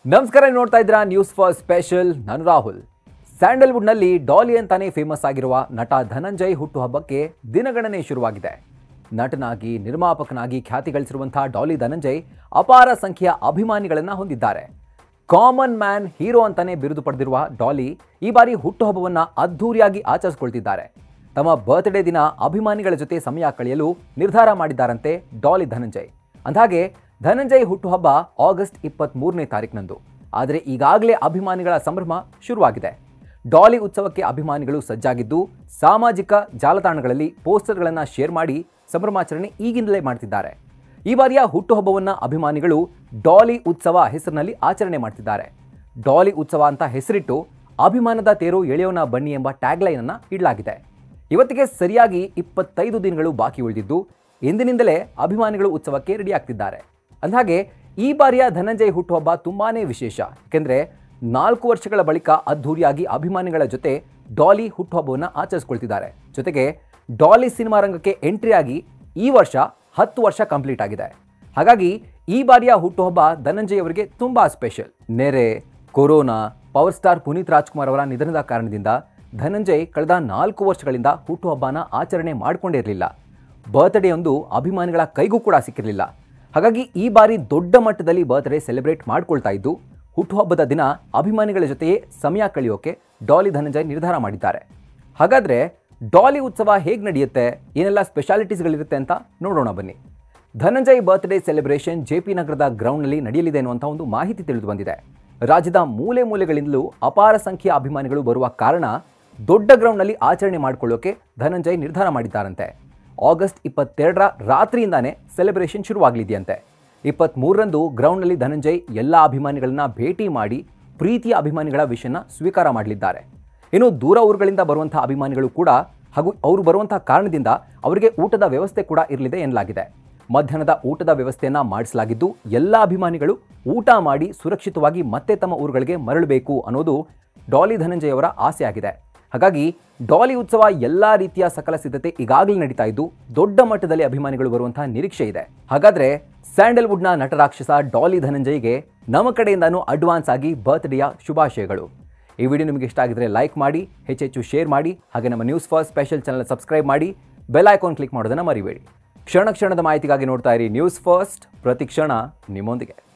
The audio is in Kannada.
ನಮಸ್ಕಾರ ನೀವು ನೋಡ್ತಾ ಇದ್ದೀರಾ ನ್ಯೂಸ್ ಫಾರ್ ಸ್ಪೆಷಲ್ ನಾನು ರಾಹುಲ್ ಸ್ಯಾಂಡಲ್ವುಡ್ನಲ್ಲಿ ಡಾಲಿ ಅಂತಾನೆ ಫೇಮಸ್ ಆಗಿರುವ ನಟ ಧನಂಜಯ್ ಹುಟ್ಟುಹಬ್ಬಕ್ಕೆ ದಿನಗಣನೆ ಶುರುವಾಗಿದೆ ನಟನಾಗಿ ನಿರ್ಮಾಪಕನಾಗಿ ಖ್ಯಾತಿ ಗಳಿಸಿರುವಂತಹ ಡಾಲಿ ಧನಂಜಯ್ ಅಪಾರ ಸಂಖ್ಯೆಯ ಅಭಿಮಾನಿಗಳನ್ನ ಹೊಂದಿದ್ದಾರೆ ಕಾಮನ್ ಮ್ಯಾನ್ ಹೀರೋ ಅಂತಾನೆ ಬಿರುದು ಪಡೆದಿರುವ ಡಾಲಿ ಈ ಬಾರಿ ಹುಟ್ಟುಹಬ್ಬವನ್ನ ಅದ್ಧೂರಿಯಾಗಿ ಆಚರಿಸಿಕೊಳ್ತಿದ್ದಾರೆ ತಮ್ಮ ಬರ್ತ್ಡೇ ದಿನ ಅಭಿಮಾನಿಗಳ ಜೊತೆ ಸಮಯ ಕಳೆಯಲು ನಿರ್ಧಾರ ಮಾಡಿದ್ದಾರಂತೆ ಡಾಲಿ ಧನಂಜಯ್ ಅಂದಹಾಗೆ ಧನಂಜಯ್ ಹುಟ್ಟುಹಬ್ಬ ಆಗಸ್ಟ್ ಇಪ್ಪತ್ತ್ ಮೂರನೇ ತಾರೀಕಿನಂದು ಆದರೆ ಈಗಾಗಲೇ ಅಭಿಮಾನಿಗಳ ಸಂಭ್ರಮ ಶುರುವಾಗಿದೆ ಡಾಲಿ ಉತ್ಸವಕ್ಕೆ ಅಭಿಮಾನಿಗಳು ಸಜ್ಜಾಗಿದ್ದು ಸಾಮಾಜಿಕ ಜಾಲತಾಣಗಳಲ್ಲಿ ಪೋಸ್ಟರ್ಗಳನ್ನು ಶೇರ್ ಮಾಡಿ ಸಂಭ್ರಮಾಚರಣೆ ಈಗಿಂದಲೇ ಮಾಡ್ತಿದ್ದಾರೆ ಈ ಬಾರಿಯ ಹುಟ್ಟುಹಬ್ಬವನ್ನು ಅಭಿಮಾನಿಗಳು ಡಾಲಿ ಉತ್ಸವ ಹೆಸರಿನಲ್ಲಿ ಆಚರಣೆ ಮಾಡ್ತಿದ್ದಾರೆ ಡಾಲಿ ಉತ್ಸವ ಅಂತ ಹೆಸರಿಟ್ಟು ಅಭಿಮಾನದ ತೇರು ಎಳೆಯೋನ ಬನ್ನಿ ಎಂಬ ಟ್ಯಾಗ್ಲೈನ್ ಅನ್ನ ಇಡಲಾಗಿದೆ ಇವತ್ತಿಗೆ ಸರಿಯಾಗಿ ಇಪ್ಪತ್ತೈದು ದಿನಗಳು ಬಾಕಿ ಉಳಿದಿದ್ದು ಇಂದಿನಿಂದಲೇ ಅಭಿಮಾನಿಗಳು ಉತ್ಸವಕ್ಕೆ ರೆಡಿ ಆಗ್ತಿದ್ದಾರೆ ಅಂದಹಾಗೆ ಈ ಬಾರಿಯ ಧನಂಜಯ್ ಹುಟ್ಟುಹಬ್ಬ ತುಂಬಾನೇ ವಿಶೇಷ ಯಾಕೆಂದ್ರೆ ನಾಲ್ಕು ವರ್ಷಗಳ ಬಳಿಕ ಅದ್ಧೂರಿಯಾಗಿ ಅಭಿಮಾನಿಗಳ ಜೊತೆ ಡಾಲಿ ಹುಟ್ಟುಹಬ್ಬವನ್ನು ಆಚರಿಸ್ಕೊಳ್ತಿದ್ದಾರೆ ಜೊತೆಗೆ ಡಾಲಿ ಸಿನಿಮಾ ರಂಗಕ್ಕೆ ಎಂಟ್ರಿ ಆಗಿ ಈ ವರ್ಷ ಹತ್ತು ವರ್ಷ ಕಂಪ್ಲೀಟ್ ಆಗಿದೆ ಹಾಗಾಗಿ ಈ ಬಾರಿಯ ಹುಟ್ಟುಹಬ್ಬ ಧನಂಜಯ್ ಅವರಿಗೆ ತುಂಬಾ ಸ್ಪೆಷಲ್ ನೆರೆ corona power star Puneeth Rajkumar ಅವರ ನಿಧನದ ಕಾರಣದಿಂದ ಧನಂಜಯ್ ಕಳೆದ ನಾಲ್ಕು ವರ್ಷಗಳಿಂದ ಹುಟ್ಟುಹಬ್ಬನ ಆಚರಣೆ ಮಾಡಿಕೊಂಡಿರಲಿಲ್ಲ ಬರ್ತ್ಡೇ ಒಂದು ಅಭಿಮಾನಿಗಳ ಕೈಗೂ ಕೂಡ ಸಿಕ್ಕಿರಲಿಲ್ಲ ಹಾಗಾಗಿ ಈ ಬಾರಿ ದೊಡ್ಡ ಮಟ್ಟದಲ್ಲಿ ಬರ್ತ್ಡೇ ಸೆಲೆಬ್ರೇಟ್ ಮಾಡ್ಕೊಳ್ತಾ ಇದ್ದು ಹುಟ್ಟುಹಬ್ಬದ ದಿನ ಅಭಿಮಾನಿಗಳ ಜೊತೆಯೇ ಸಮಯ ಕಳೆಯೋಕೆ ಡಾಲಿ ಧನಂಜಯ್ ನಿರ್ಧಾರ ಮಾಡಿದ್ದಾರೆ ಹಾಗಾದ್ರೆ ಡಾಲಿ ಉತ್ಸವ ಹೇಗೆ ನಡೆಯುತ್ತೆ ಏನೆಲ್ಲ ಸ್ಪೆಷಾಲಿಟೀಸ್ಗಳಿರುತ್ತೆ ಅಂತ ನೋಡೋಣ ಬನ್ನಿ Dhananjay birthday celebration J P ನಗರದ ಗ್ರೌಂಡ್ನಲ್ಲಿ ನಡೆಯಲಿದೆ ಅನ್ನುವಂಥ ಒಂದು ಮಾಹಿತಿ ತಿಳಿದು ಬಂದಿದೆ ರಾಜ್ಯದ ಮೂಲೆ ಮೂಲೆಗಳಿಂದಲೂ ಅಪಾರ ಸಂಖ್ಯೆಯ ಅಭಿಮಾನಿಗಳು ಬರುವ ಕಾರಣ ದೊಡ್ಡ ಗ್ರೌಂಡ್ನಲ್ಲಿ ಆಚರಣೆ ಮಾಡಿಕೊಳ್ಳೋಕೆ ಧನಂಜಯ್ ನಿರ್ಧಾರ ಮಾಡಿದ್ದಾರಂತೆ ಆಗಸ್ಟ್ ಇಪ್ಪತ್ತೆರಡರ ರಾತ್ರಿಯಿಂದಾನೇ ಸೆಲೆಬ್ರೇಷನ್ ಶುರುವಾಗಲಿದೆಯಂತೆ ಇಪ್ಪತ್ತ್ಮೂರರಂದು ಗ್ರೌಂಡ್ನಲ್ಲಿ ಧನಂಜಯ್ ಎಲ್ಲ ಅಭಿಮಾನಿಗಳನ್ನ ಭೇಟಿ ಮಾಡಿ ಪ್ರೀತಿಯ ಅಭಿಮಾನಿಗಳ ವಿಷಯನ ಸ್ವೀಕಾರ ಮಾಡಲಿದ್ದಾರೆ ಇನ್ನು ದೂರ ಊರುಗಳಿಂದ ಬರುವಂತಹ ಅಭಿಮಾನಿಗಳು ಕೂಡ ಹಾಗೂ ಅವರು ಬರುವಂತಹ ಕಾರಣದಿಂದ ಅವರಿಗೆ ಊಟದ ವ್ಯವಸ್ಥೆ ಕೂಡ ಇರಲಿದೆ ಎನ್ನಲಾಗಿದೆ ಮಧ್ಯಾಹ್ನದ ಊಟದ ವ್ಯವಸ್ಥೆಯನ್ನ ಮಾಡಿಸಲಾಗಿದ್ದು ಎಲ್ಲ ಅಭಿಮಾನಿಗಳು ಊಟ ಮಾಡಿ ಸುರಕ್ಷಿತವಾಗಿ ಮತ್ತೆ ತಮ್ಮ ಊರುಗಳಿಗೆ ಮರಳಬೇಕು ಅನ್ನೋದು ಡಾಲಿ ಧನಂಜಯ್ ಅವರ ಆಸೆ ಆಗಿದೆ ಹಾಗಾಗಿ ಡಾಲಿ ಉತ್ಸವ ಎಲ್ಲಾ ರೀತಿಯ ಸಕಲ ಸಿದ್ಧತೆ ಈಗಾಗಲೇ ನಡೀತಾ ಇದ್ದು ದೊಡ್ಡ ಮಟ್ಟದಲ್ಲಿ ಅಭಿಮಾನಿಗಳು ಬರುವಂತಹ ನಿರೀಕ್ಷೆ ಇದೆ ಹಾಗಾದ್ರೆ ಸ್ಯಾಂಡಲ್ವುಡ್ನ ನಟರಾಕ್ಷಸ ಡಾಲಿ ಧನಂಜಯ್ಗೆ ನಮ್ಮ ಕಡೆಯಿಂದಾನು ಅಡ್ವಾನ್ಸ್ ಆಗಿ ಬರ್ತ್ಡೇಯ ಶುಭಾಶಯಗಳು ಈ ವಿಡಿಯೋ ನಿಮಗೆ ಇಷ್ಟ ಆಗಿದ್ರೆ ಲೈಕ್ ಮಾಡಿ ಹೆಚ್ಚೆಚ್ಚು ಶೇರ್ ಮಾಡಿ ಹಾಗೆ ನಮ್ಮ news first special channel subscribe ಮಾಡಿ ಬೆಲ್ ಐಕಾನ್ ಕ್ಲಿಕ್ ಮಾಡೋದನ್ನು ಮರಿಬೇಡಿ ಕ್ಷಣ ಕ್ಷಣದ ಮಾಹಿತಿಗಾಗಿ ನೋಡ್ತಾ ಇರಿ ನ್ಯೂಸ್ ಫಸ್ಟ್ ಪ್ರತಿ ಕ್ಷಣ ನಿಮ್ಮೊಂದಿಗೆ